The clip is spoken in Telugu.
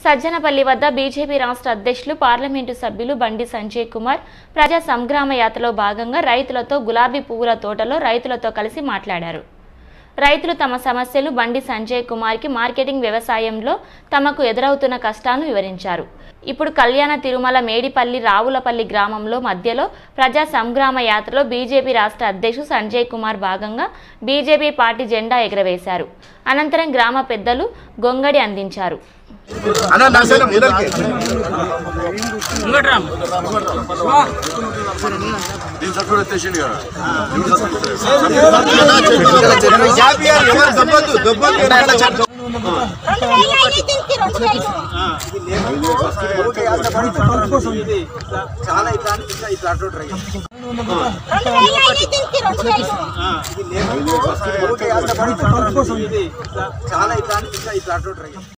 సజ్జనపల్లి వద్ద బీజేపీ రాష్ట్ర అధ్యక్షులు పార్లమెంటు సభ్యులు బండి సంజయ్ కుమార్ ప్రజా సంగ్రామ యాత్రలో భాగంగా రైతులతో గులాబీ పువ్వుల తోటలో రైతులతో కలిసి మాట్లాడారు రైతులు తమ సమస్యలు బండి సంజయ్ కుమార్కి మార్కెటింగ్ వ్యవసాయంలో తమకు ఎదురవుతున్న కష్టాలను వివరించారు ఇప్పుడు కళ్యాణ తిరుమల మేడిపల్లి రావులపల్లి గ్రామంలో మధ్యలో ప్రజా సంగ్రామ యాత్రలో బీజేపీ రాష్ట్ర అధ్యక్షుడు సంజయ్ కుమార్ భాగంగా బీజేపీ పార్టీ జెండా ఎగురవేశారు అనంతరం గ్రామ పెద్దలు గొంగడి అందించారు అన్న నా సైడ్ ముందరికి దీని సర్టిఫికేట్ వచ్చేసింది కదా గ్యాప్ ఇయర్ ఎవరు దొబ్బొద్దు దొబ్బొద్దు రెండు వేలు అయ్యి దీనికి రెండు వేలు చాలా ఇట్లా అనిపిస్తా ఇట్లా అటు ట్రై రెండు వేలు అయ్యి దీనికి రెండు వేలు చాలా ఇట్లా అనిపిస్తా ఇట్లా అటు ట్రై